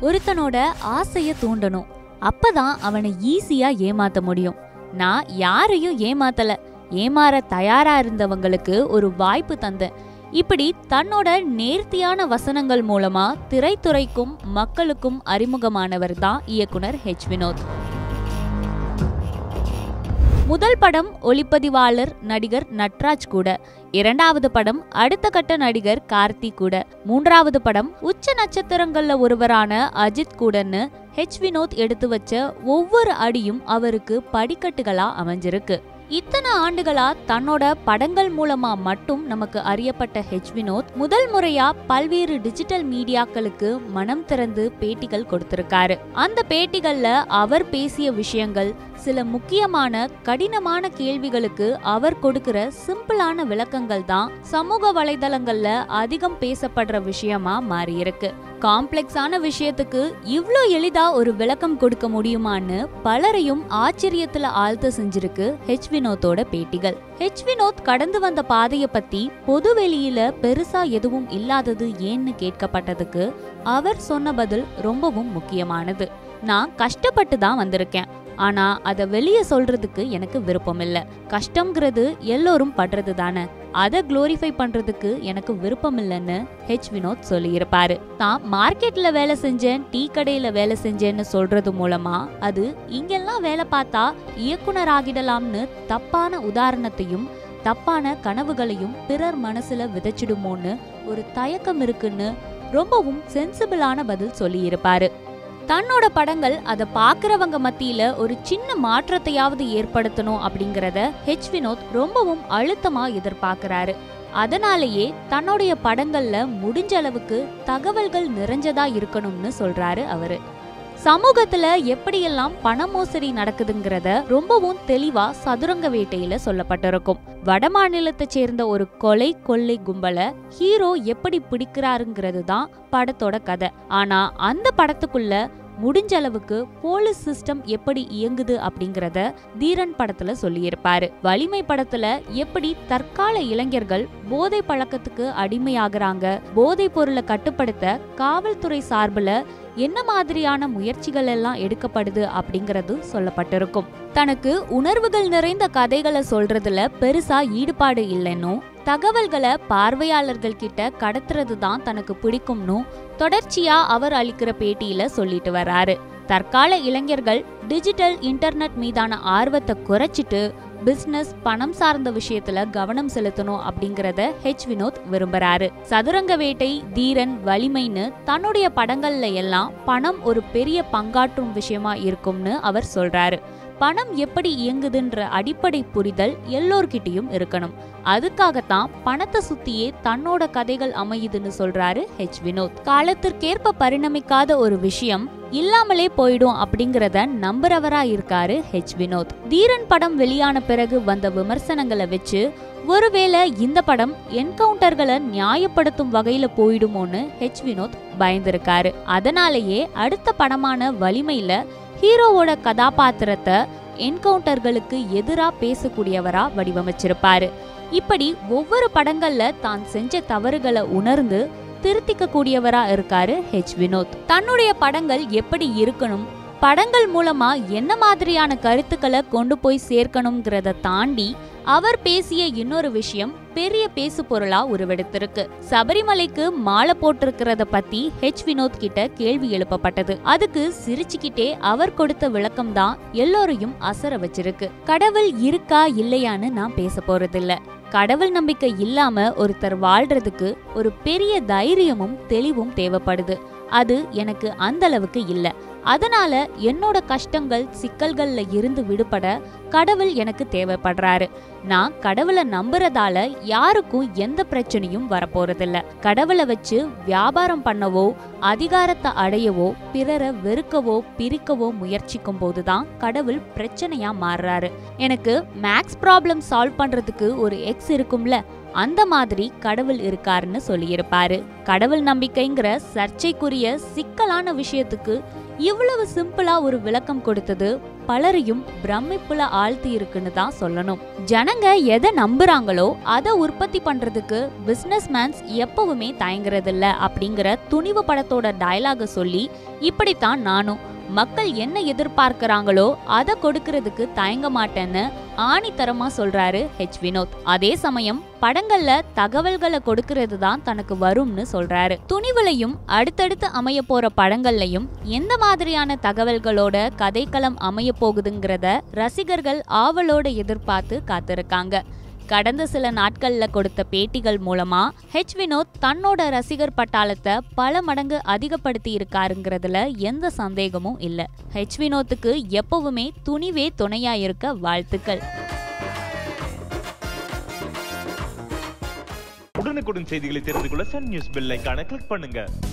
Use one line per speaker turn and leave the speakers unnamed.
ஒருத்தனோட ஆசைய தூண்டணும் அப்பதான் அவனை ஈஸியா ஏமாத்த முடியும் நான் யாரையும் ஏமாத்தல ஏமாற தயாரா இருந்தவங்களுக்கு ஒரு வாய்ப்பு தந்தேன் இப்படி தன்னோட நேர்த்தியான வசனங்கள் மூலமா திரைத்துறைக்கும் மக்களுக்கும் அறிமுகமானவர் தான் இயக்குனர் ஹெச் வினோத் முதல் படம் ஒளிப்பதிவாளர் நடிகர் நட்ராஜ் கூட இரண்டாவது படம் அடுத்த கட்ட நடிகர் கார்த்தி கூட மூன்றாவது படம் உச்ச நட்சத்திரங்கள்ல ஒருவரான அஜித் கூடன்னு ஹெச் வினோத் எடுத்து வச்ச ஒவ்வொரு அடியும் அவருக்கு படிக்கட்டுகளா அமைஞ்சிருக்கு இத்தனை ஆண்டுகளா தன்னோட படங்கள் மூலமா மட்டும் நமக்கு அறியப்பட்ட ஹெச் வினோத் முதல் முறையா பல்வேறு டிஜிட்டல் மீடியாக்களுக்கு மனம் திறந்து பேட்டிகள் கொடுத்திருக்காரு அந்த பேட்டிகள்ல அவர் பேசிய விஷயங்கள் சில முக்கியமான கடினமான கேள்விகளுக்கு அவர் கொடுக்கிற சிம்பிளான விளக்கங்கள் தான் சமூக வலைதளங்கள்ல அதிகம் பேசப்படுற விஷயமா மாறியிருக்கு காம்ப்ளெக்ஸான விஷயத்துக்கு இவ்ளோ எளிதா ஒரு விளக்கம் கொடுக்க முடியுமான்னு பலரையும் ஆச்சரியத்துல ஆழ்த்த செஞ்சிருக்கு ஹெச் வினோத்தோட பேட்டிகள் ஹெச் வினோத் கடந்து வந்த பாதைய பத்தி பொது வெளியில பெருசா எதுவும் இல்லாதது ஏன்னு கேட்கப்பட்டதுக்கு அவர் சொன்ன பதில் ரொம்பவும் முக்கியமானது நான் கஷ்டப்பட்டு தான் வந்திருக்கேன் ஆனா அத வெளியே சொல்றதுக்கு எனக்கு விருப்பம் இல்ல கஷ்டம்ங்கிறது எல்லோரும் படுறது தானே அதை குளோரிஃபை பண்றதுக்கு எனக்கு விருப்பம் இல்லைன்னு ஹெச் வினோத் சொல்லியிருப்பாரு தான் மார்க்கெட்ல வேலை செஞ்சேன் டீ கடையில வேலை செஞ்சேன்னு சொல்றது மூலமா அது இங்கெல்லாம் வேலை பார்த்தா இயக்குனர் ஆகிடலாம்னு தப்பான உதாரணத்தையும் தப்பான கனவுகளையும் பிறர் மனசுல விதைச்சிடுமோன்னு ஒரு தயக்கம் இருக்குன்னு ரொம்பவும் சென்சிபிளான பதில் சொல்லியிருப்பாரு தன்னோட படங்கள் அதை பார்க்கறவங்க மத்தியில ஒரு சின்ன மாற்றத்தையாவது ஏற்படுத்தணும் அப்படிங்கறத ஹெச் வினோத் ரொம்பவும் அழுத்தமா எதிர்பார்க்கறாரு அதனாலேயே தன்னுடைய படங்கள்ல முடிஞ்ச அளவுக்கு தகவல்கள் நிறைஞ்சதா இருக்கணும்னு சொல்றாரு அவரு சமூகத்துல எப்படியெல்லாம் பண மோசடி நடக்குதுங்கிறத ரொம்பவும் தெளிவா சதுரங்க வேட்டையில சொல்லப்பட்டிருக்கும் வட மாநிலத்தை சேர்ந்த ஒரு கொலை கொள்ளை கும்பல ஹீரோ எப்படி பிடிக்கிறாருங்கிறது தான் படத்தோட கதை ஆனா அந்த படத்துக்குள்ள முடிஞ்ச அளவுக்கு போலீஸ் சிஸ்டம் எப்படி இயங்குது அப்படிங்கறத தீரன் படத்துல சொல்லியிருப்பாரு வலிமை படத்துல எப்படி தற்கால இளைஞர்கள் போதை பழக்கத்துக்கு அடிமையாகிறாங்க போதை பொருளை கட்டுப்படுத்த காவல்துறை சார்புல என்ன மாதிரியான முயற்சிகள் எல்லாம் எடுக்கப்படுது அப்படிங்கறது சொல்லப்பட்டிருக்கும் தனக்கு உணர்வுகள் நிறைந்த கதைகளை சொல்றதுல பெருசா ஈடுபாடு இல்லைன்னும் தகவல்களை பார்வையாளர்கள் கிட்ட கடத்துறது தான் தனக்கு பிடிக்கும்னும் தொடர்ச்சியா அவர் அளிக்கிற பேட்டியில சொல்லிட்டு வராரு தற்கால இளைஞர்கள் டிஜிட்டல் இன்டர்நெட் மீதான ஆர்வத்தை குறைச்சிட்டு பிசினஸ் பணம் சார்ந்த விஷயத்துல கவனம் செலுத்தணும் அப்படிங்கறத ஹெச் வினோத் விரும்புறாரு சதுரங்க வேட்டை தீரன் வலிமைன்னு தன்னுடைய படங்கள்ல எல்லாம் பணம் ஒரு பெரிய பங்காற்றும் விஷயமா இருக்கும்னு அவர் சொல்றாரு பணம் எப்படி இயங்குதுன்ற அடிப்படை புரிதல் எல்லோர்கிட்டயும் இருக்கணும் அதுக்காகத்தான் பணத்தை சுத்தியே தன்னோட கதைகள் அமையுதுன்னு சொல்றாரு ஹெச் வினோத் காலத்திற்கேற்ப பரிணமிக்காத ஒரு விஷயம் இல்லாமலே போயிடும் அப்படிங்கறத நம்புறவரா இருக்காரு ஹெச் வினோத் தீரன் படம் வெளியான பிறகு வந்த விமர்சனங்களை வச்சு ஒருவேளை இந்த படம் என்கவுண்டர்களை நியாயப்படுத்தும் வகையில போயிடுமோன்னு ஹெச் வினோத் பயந்திருக்காரு அதனாலேயே அடுத்த படமான வலிமையில ஹீரோவோட கதாபாத்திரத்தை என்கவுண்டர்களுக்கு எதிரா பேசக்கூடியவரா வடிவமைச்சிருப்பாரு இப்படி ஒவ்வொரு படங்கள்ல தான் செஞ்ச தவறுகளை உணர்ந்து திருத்திக்க கூடியவரா இருக்காரு ஹெச் வினோத் தன்னுடைய படங்கள் எப்படி இருக்கணும் படங்கள் மூலமா என்ன மாதிரியான கருத்துக்களை கொண்டு போய் சேர்க்கணுங்கிறத தாண்டி அவர் பேசிய இன்னொரு விஷயம் பெரிய பேசு பொருளா உருவெடுத்திருக்கு சபரிமலைக்கு மாலை போட்டிருக்கிறத பத்தி ஹெச் வினோத் கிட்ட கேள்வி எழுப்பப்பட்டது அதுக்கு சிரிச்சுக்கிட்டே அவர் கொடுத்த விளக்கம் தான் எல்லோரையும் அசர வச்சிருக்கு கடவுள் இருக்கா இல்லையான்னு நான் பேச போறதில்ல கடவுள் நம்பிக்கை இல்லாம ஒருத்தர் வாழ்றதுக்கு ஒரு பெரிய தைரியமும் தெளிவும் தேவைப்படுது அது எனக்கு அந்த அளவுக்கு இல்ல அதனால என்னோட கஷ்டங்கள் சிக்கல்கள்ல இருந்து விடுபட கடவுள் எனக்கு தேவைப்படுறாரு நான் கடவுளை நம்புறதால யாருக்கும் எந்த பிரச்சனையும் வரப்போறதில்ல கடவுளை வச்சு வியாபாரம் பண்ணவோ அதிகாரத்தை அடையவோ பிறரை வெறுக்கவோ பிரிக்கவோ முயற்சிக்கும் போதுதான் கடவுள் பிரச்சனையா மாறுறாரு எனக்கு மேக்ஸ் ப்ராப்ளம் சால்வ் பண்றதுக்கு ஒரு எக்ஸ் இருக்கும்ல அந்த மாதிரி கடவுள் இருக்காருன்னு சொல்லியிருப்பாரு கடவுள் நம்பிக்கைங்கிற சர்ச்சைக்குரிய சிக்கலான விஷயத்துக்கு இவ்வளவு சிம்பிளா ஒரு விளக்கம் கொடுத்தது பலரையும் பிரமிப்புல ஆழ்த்தி இருக்குன்னு தான் சொல்லணும் ஜனங்க எதை நம்புறாங்களோ அதை உற்பத்தி பண்றதுக்கு பிசினஸ் மேன்ஸ் எப்பவுமே தயங்குறதில்ல அப்படிங்கிற துணிவு படத்தோட டயலாக சொல்லி இப்படித்தான் நானும் மக்கள் என்ன எதிர்பார்க்கறாங்களோ அதை கொடுக்கறதுக்கு தயங்க மாட்டேன்னு ஆணித்தரமா சொல்றாரு ஹெச் வினோத் அதே சமயம் படங்கள்ல தகவல்களை கொடுக்கறது தான் தனக்கு வரும்னு சொல்றாரு துணிவுலையும் அடுத்தடுத்து அமைய போற படங்கள்லயும் எந்த மாதிரியான தகவல்களோட கதைக்களம் அமைய போகுதுங்கிறத ரசிகர்கள் ஆவலோட எதிர்பார்த்து காத்திருக்காங்க கடந்த சில நாட்கள்ல கொடுத்த பேட்டிகள் மூலமா ஹெச் வினோத் தன்னோட ரசிகர் பட்டாளத்தை பல மடங்கு அதிகப்படுத்தி இருக்காருங்கிறதுல எந்த சந்தேகமும் இல்ல ஹெச் வினோத்துக்கு எப்பவுமே துணிவே துணையா இருக்க வாழ்த்துக்கள்
உடனுக்குடன் செய்திகளை தெரிந்து கொள்ள சன் நியூஸ் பெல் ஐகானை கிளிக் பண்ணுங்க